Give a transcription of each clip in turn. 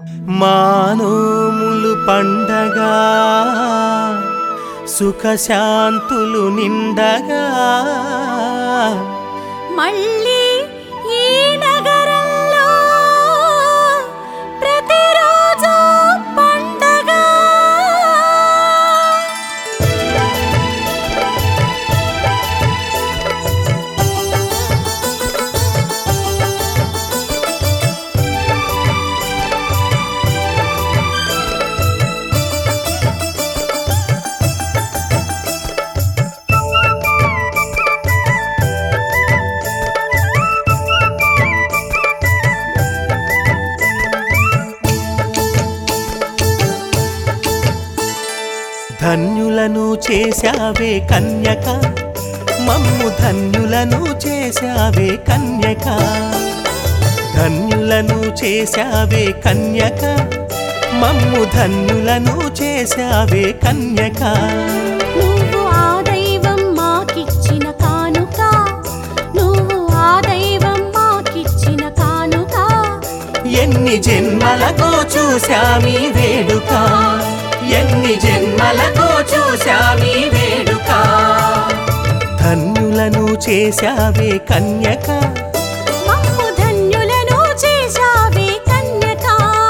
మానోములు పండగా సుఖశాంతులు నిండగా మళ్ళీ ఈ నగరంలో ప్రతిరోజు పండగ ధన్యులను చేశావే కన్యక మమ్ము ధన్యులను చేశావే కన్యక ధన్యులను చేశావే కన్యక మమ్ము ధన్యులను చేశావే కన్యక నువ్వు ఆ దైవం మాకిచ్చిన కానుక నువ్వు ఆ దైవం మాకిచ్చిన కానుక ఎన్ని జన్మలకో చూశామీ వేడుక ఎన్ని జన్మలకో చూశామీ వేడుక ధన్యులను చేశావే కన్యక మమ్ము ధన్యులను చేశావే కన్యక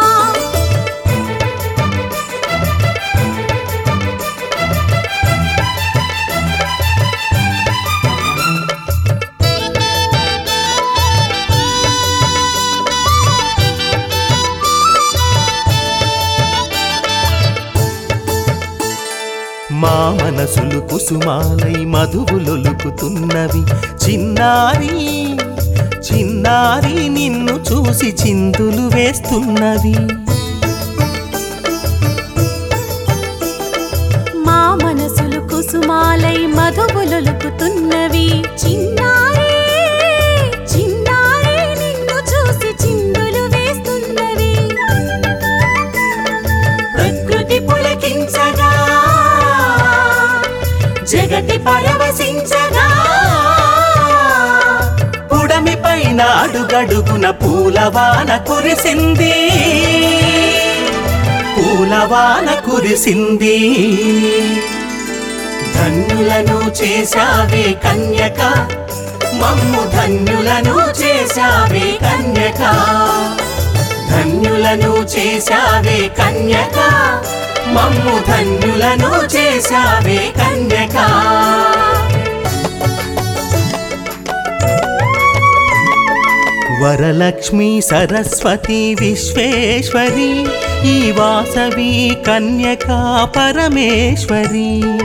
మా మనసులు కుసుమాలై మధువులొలుకుతున్నవి చిన్నారి చిన్నారి నిన్ను చూసి చిందులు వేస్తున్నవి మా మనసులు కుసుమాలై మధువులొలుకుతున్నవి చిన్నారి చిన్నారి నిన్ను చూసి చిందులు వేస్తున్నవి ప్రకృతి పులకించగా జగతి పరవశించగా పుడమి పైన అడుగడుగున పూలవాన కురిసింది పూలవాన కురిసింది ధన్యులను చేశావే కన్యక మమ్ము ధన్యులను చేశావే కన్యక ధన్యులను చేశావే కన్యక మమ్ము ధన్యులను చేశావే కన్యక వరలక్ష్మి సరస్వతి విశ్వేశ్వరి ఈ వాసవి కన్యకా పరమేశ్వరి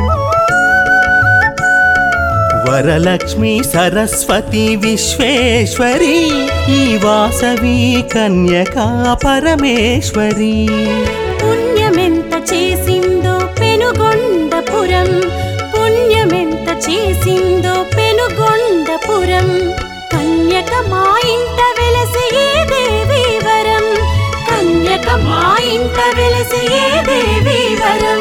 వరలక్ష్మి సరస్వతి విశ్వేశ్వరి ఈ వాసవి కన్యకా పరమేశ్వరి పుణ్యమెంత చేసిందో పెనుగొండపురం పుణ్యమెంత చేసిందో పెనుగొండపురం కన్యక మా ఇంట వెలసి ఏ దేవి వరం కన్యక మా ఇంట వెలసి ఏ దేవి వరం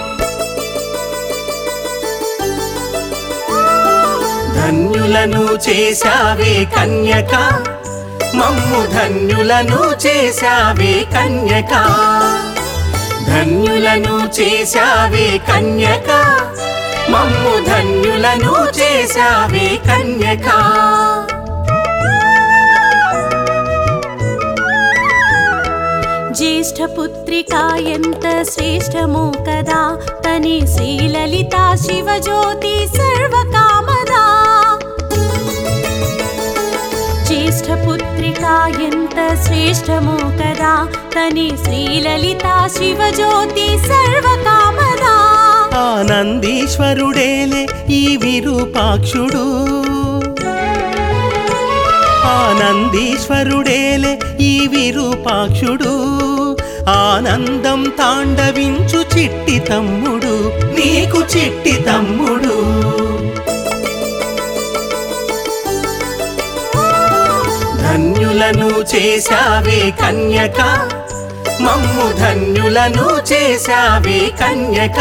ధన్యులను చేశావే కన్యక మమ్ము ధన్యులను చేశావే కన్యక ధన్యులను చేశావే కన్యక మమ్ము ధన్యులను చేశావే కన్యక జ్యేష్ఠపుత్రిక ఎంత శ్రేష్టమో కదా తని శ్రీలలిత శివజ్యోతి సర్వకామదా జ్యేష్ఠపుత్రిక ఎంత శ్రేష్టమో కదా తని శ్రీలలిత శివజ్యోతి సర్వకామదా ఆనందీశ్వరుడేలే ఈ విరూపాక్షుడు ఆనందీశ్వరుడేలే ఈ విరూపాక్షుడు ఆనందం తాండవించు చిట్టి తమ్ముడు నీకు చిట్టి తమ్ముడు ధన్యులను చేశావే కన్యక మమ్ము ధన్యులను చేశావే కన్యక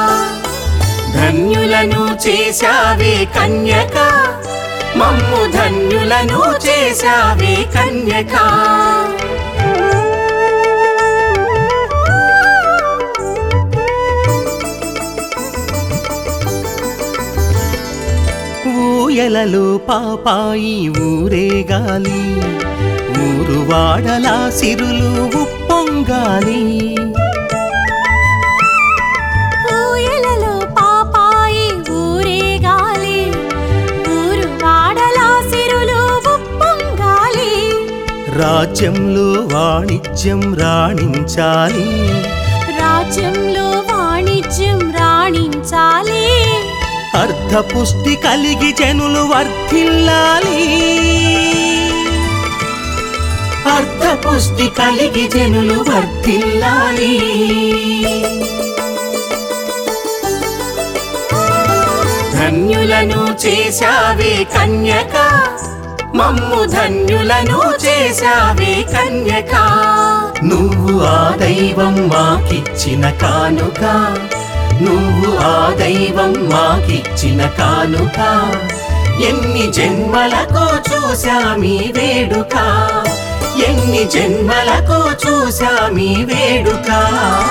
ధన్యులను చేశావే కన్యక మమ్ము ధన్యులను చేశావే కన్యక ఊయలలో పాపాయి ఊరేగాలి ఊరు వాడలా సిరులు ఉప్పొంగాలి ఊయలలో పాపాయి ఊరేగాలి ఊరు వాడలా సిరులు ఉప్పొంగాలి రాజ్యంలో వాణిజ్యం రాణించాలి రాజ్యంలో వాణిజ్యం రాణించాలి అర్ధపుష్టి కలిగి జనులు వర్ధిల్లాలి అర్ధపుష్టి కలిగి జనులు వర్ధిల్లాలి ధన్యులను చేశావే కన్యక మమ్ము ధన్యులను చేశావే కన్యక నువ్వు ఆ దైవం మాకిచ్చిన కానుక నువ్వు ఆ దైవం మాకిచ్చిన కానుక ఎన్ని జన్మలకు చూశామీ వేడుక ఎన్ని జన్మలకు చూశామీ వేడుక